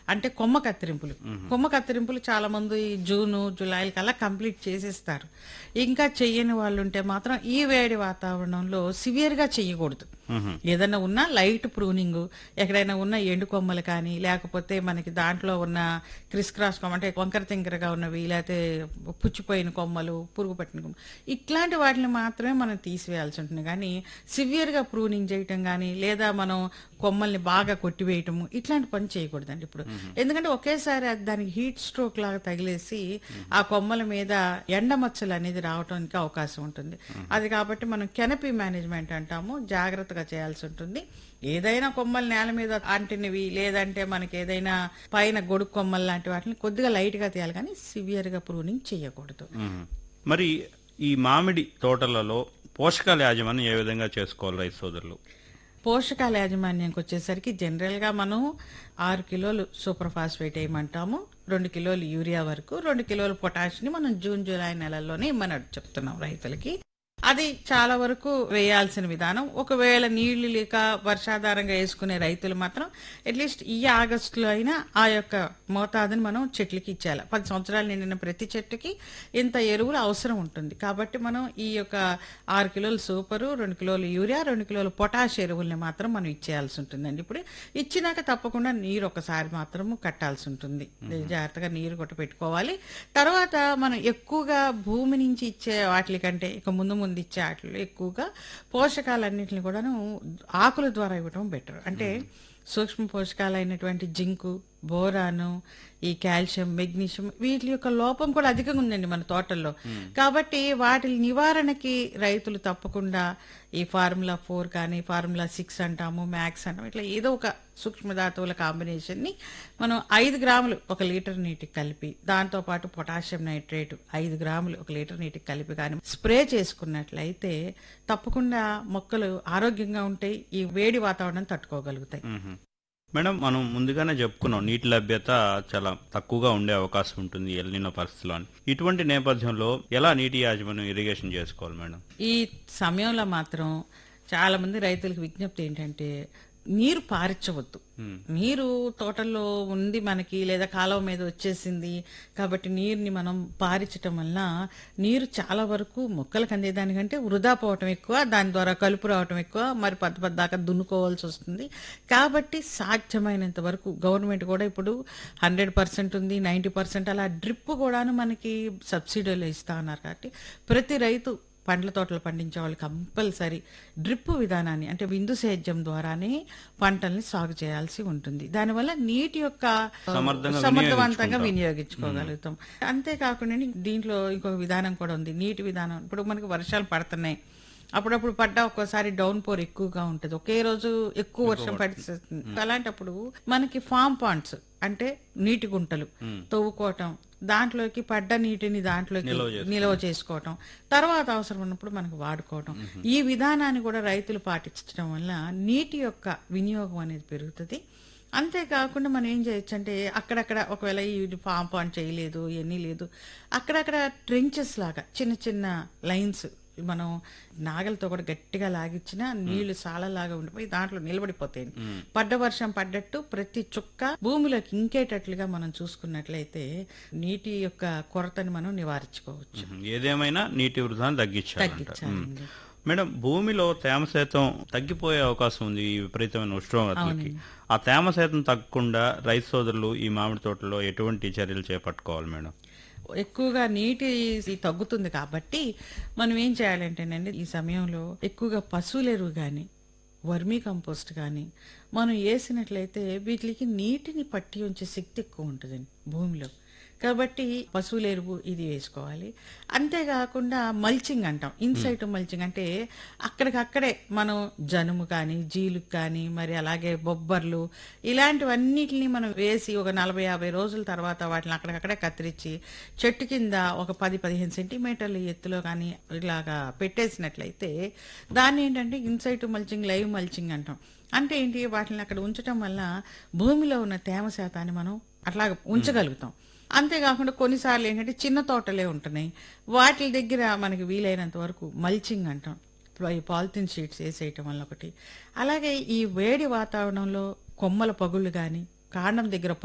అంటే కొమ్మ కత్తిరింపులు కొమ్మ కత్తిరింపులు చాలా మంది జూను జూలై కల్లా కంప్లీట్ చేసేస్తారు ఇంకా చెయ్యని వాళ్ళు ఉంటే మాత్రం ఈ వేడి వాతావరణంలో సివియర్ గా చెయ్యకూడదు ఏదైనా ఉన్నా లైట్ ప్రూనింగ్ ఎక్కడైనా ఉన్న ఎండు కొమ్మలు కానీ లేకపోతే మనకి దాంట్లో ఉన్న క్రిస్ క్రాస్ కొమ్మ అంటే వంకర తింకరగా ఉన్నవి లేకపోతే పుచ్చిపోయిన కొమ్మలు పురుగు పట్టిన కొమ్మలు ఇట్లాంటి వాటిని మాత్రమే మనం తీసివేయాల్సి ఉంటుంది కానీ సివియర్ గా ప్రూనింగ్ చేయటం కానీ లేదా మనం కొమ్మల్ని బాగా కొట్టివేయటము ఇట్లాంటి పని చేయకూడదండి ఇప్పుడు ఎందుకంటే ఒకేసారి అది దానికి హీట్ స్ట్రోక్ లాగా తగిలేసి ఆ కొమ్మల మీద ఎండ మచ్చలు అనేది రావడానికి అవకాశం ఉంటుంది అది కాబట్టి మనం కెనపీ మేనేజ్మెంట్ అంటాము జాగ్రత్తగా చేయాల్సి ఉంటుంది ఏదైనా కొమ్మలు నేల మీద అంటినవి లేదంటే మనకి ఏదైనా పైన గొడుగు కొమ్మలు లాంటి వాటిని కొద్దిగా లైట్ గా తీయాలి కానీ సివియర్ గా ప్రూనింగ్ చేయకూడదు మ్మ్. మరి ఈ మామిడి తోటలలో పోషకాల యాజమాన్యం ఏ విధంగా చేసుకోవాలి రైతు సోదరులు పోషకాల యాజమాన్యంకి వచ్చేసరికి జనరల్ గా మనం ఆరు కిలోలు సూపర్ ఫాస్ఫేట్ వేయమంటాము రెండు కిలోలు యూరియా వరకు రెండు కిలోలు పొటాష్ ని మనం జూన్ జూలై నెలల్లోనే ఇమ్మని చెప్తున్నాం రైతులకి అది చాలా వరకు వేయాల్సిన విధానం ఒకవేళ నీళ్లు లేక వర్షాధారంగా వేసుకునే రైతులు మాత్రం అట్లీస్ట్ ఈ ఆగస్టులో అయినా ఆ యొక్క మోతాదుని మనం చెట్లకి ఇచ్చేయాలి పది సంవత్సరాలు నిండిన ప్రతి చెట్టుకి ఇంత ఎరువులు అవసరం ఉంటుంది కాబట్టి మనం ఈ యొక్క ఆరు కిలోలు సూపరు రెండు కిలోలు యూరియా రెండు కిలోలు పొటాష్ ఎరువుల్ని మాత్రం మనం ఇచ్చేయాల్సి ఉంటుందండి ఇప్పుడు ఇచ్చినాక తప్పకుండా నీరు ఒకసారి మాత్రము కట్టాల్సి ఉంటుంది జాగ్రత్తగా నీరు కొట్ట పెట్టుకోవాలి తర్వాత మనం ఎక్కువగా భూమి నుంచి ఇచ్చే వాటి కంటే ఇక ముందు ముందు ఇచ్చే వాటిలో ఎక్కువగా పోషకాలన్నింటిని కూడాను ఆకుల ద్వారా ఇవ్వడం బెటర్ అంటే సూక్ష్మ పోషకాలు అయినటువంటి జింకు బోరాను ఈ కాల్షియం మెగ్నీషియం వీటి యొక్క లోపం కూడా అధికంగా ఉందండి మన తోటల్లో కాబట్టి వాటి నివారణకి రైతులు తప్పకుండా ఈ ఫార్ములా ఫోర్ కానీ ఫార్ములా సిక్స్ అంటాము మ్యాక్స్ అంటాము ఇట్లా ఏదో ఒక సూక్ష్మధాతువుల కాంబినేషన్ ని మనం ఐదు గ్రాములు ఒక లీటర్ నీటికి కలిపి దాంతో పాటు పొటాషియం నైట్రేట్ ఐదు గ్రాములు ఒక లీటర్ నీటికి కలిపి కానీ స్ప్రే చేసుకున్నట్లయితే తప్పకుండా మొక్కలు ఆరోగ్యంగా ఉంటాయి ఈ వేడి వాతావరణం తట్టుకోగలుగుతాయి మ్మ్. మేడం మనం ముందుగానే చెప్పుకున్నాం నీటి లభ్యత చాలా తక్కువగా ఉండే అవకాశం ఉంటుంది ఎల్నినో పరిస్థితిలో అని. ఇటువంటి నేపథ్యంలో ఎలా నీటి యాజమాన్యం ఇరిగేషన్ చేసుకోవాలి మేడం ఈ సమయంలో మాత్రం చాలా మంది రైతులకు విజ్ఞప్తి ఏంటంటే నీరు పారించవద్దు నీరు తోటల్లో ఉంది మనకి లేదా కాలువ మీద వచ్చేసింది కాబట్టి నీరుని మనం పారించటం వల్ల నీరు చాలా వరకు మొక్కలకు అందేదానికంటే వృధా పోవటం ఎక్కువ దాని ద్వారా కలుపు రావటం ఎక్కువ మరి పద్ద పద్దాకా దున్నుకోవాల్సి వస్తుంది కాబట్టి సాధ్యమైనంత వరకు గవర్నమెంట్ కూడా ఇప్పుడు హండ్రెడ్ పర్సెంట్ ఉంది నైంటీ పర్సెంట్ అలా డ్రిప్ కూడాను మనకి సబ్సిడీలు ఇస్తా ఉన్నారు కాబట్టి ప్రతి రైతు పండ్ల తోటలు పండించే వాళ్ళు కంపల్సరీ డ్రిప్ విధానాన్ని అంటే విందు సేద్యం ద్వారానే పంటల్ని సాగు చేయాల్సి ఉంటుంది దానివల్ల నీటి యొక్క సమర్థంగా సమర్థవంతంగా వినియోగించుకోగలుగుతాం అంతేకాకుండా దీంట్లో ఇంకొక విధానం కూడా ఉంది నీటి విధానం ఇప్పుడు మనకి వర్షాలు పడుతున్నాయి అప్పుడప్పుడు పడ్డా ఒక్కోసారి డౌన్ పోర్ ఎక్కువగా ఉంటుంది ఒకే రోజు ఎక్కువ వర్షం పడిస్తుంది అలాంటప్పుడు మనకి ఫామ్ పాండ్స్ అంటే నీటి గుంటలు తవ్వుకోవటం దాంట్లోకి పడ్డ నీటిని దాంట్లోకి నిల్వ చేసుకోవటం తర్వాత అవసరం ఉన్నప్పుడు మనకు వాడుకోవటం ఈ విధానాన్ని కూడా రైతులు పాటించడం వల్ల నీటి యొక్క వినియోగం అనేది పెరుగుతుంది అంతేకాకుండా మనం ఏం చేయొచ్చు అంటే అక్కడక్కడ ఒకవేళ ఈ ఫామ్ పాండ్ చేయలేదు ఇవన్నీ లేదు అక్కడక్కడ ట్రెంచెస్ లాగా చిన్న చిన్న లైన్స్ మనం నాగలతో కూడా గట్టిగా లాగిచ్చిన నీళ్లు సాలలాగా ఉండిపోయి దాంట్లో నిలబడిపోతాయి పడ్డ వర్షం పడ్డట్టు ప్రతి చుక్క భూమిలోకి ఇంకేటట్లుగా మనం చూసుకున్నట్లయితే నీటి యొక్క కొరతని మనం నివారించుకోవచ్చు మ్మ్. ఏదేమైనా నీటి వృధాన్ని తగ్గించాలంట తగ్గించాలండి. మ్మ్. మేడం భూమిలో తేమ శాతం తగ్గిపోయే అవకాశం ఉంది ఈ విపరీతమైన ఉష్ణోగ్రతలకి ఆ తేమ శాతం తగ్గకుండా రైతు సోదరులు ఈ మామిడి తోటలో ఎటువంటి చర్యలు చేపట్టుకోవాలి మేడం ఎక్కువగా నీటి తగ్గుతుంది కాబట్టి మనం ఏం చేయాలంటేనండి ఈ సమయంలో ఎక్కువగా పశువుల ఎరువు కానీ వర్మీ కంపోస్ట్ కానీ మనం వేసినట్లయితే వీటికి నీటిని పట్టి ఉంచే శక్తి ఎక్కువ ఉంటుందండి భూమిలో కాబట్టి పశువుల ఎరువు ఇది వేసుకోవాలి అంతేకాకుండా మల్చింగ్ అంటాం ఇన్సైట్ మల్చింగ్ అంటే అక్కడికక్కడే మనం జనుము కానీ జీలుకు కానీ మరి అలాగే బొబ్బర్లు ఇలాంటివన్నిటిని మనం వేసి ఒక నలభై యాభై రోజుల తర్వాత వాటిని అక్కడికక్కడే కత్తిరించి చెట్టు కింద ఒక పది పదిహేను సెంటీమీటర్ల ఎత్తులో కానీ ఇలాగా పెట్టేసినట్లయితే దాన్ని ఏంటంటే ఇన్సైట్ మల్చింగ్ లైవ్ మల్చింగ్ అంటాం అంటే ఏంటి వాటిని అక్కడ ఉంచటం వల్ల భూమిలో ఉన్న తేమ శాతాన్ని మనం అట్లాగ ఉంచగలుగుతాం అంతేకాకుండా కొన్నిసార్లు ఏంటంటే చిన్న తోటలే ఉంటున్నాయి వాటి దగ్గర మనకి వీలైనంత వరకు మల్చింగ్ అంటాం ఈ పాలిథిన్ షీట్స్ వేసేయటం వల్ల ఒకటి అలాగే ఈ వేడి వాతావరణంలో కొమ్మల పగుళ్ళు కానీ కాండం దగ్గర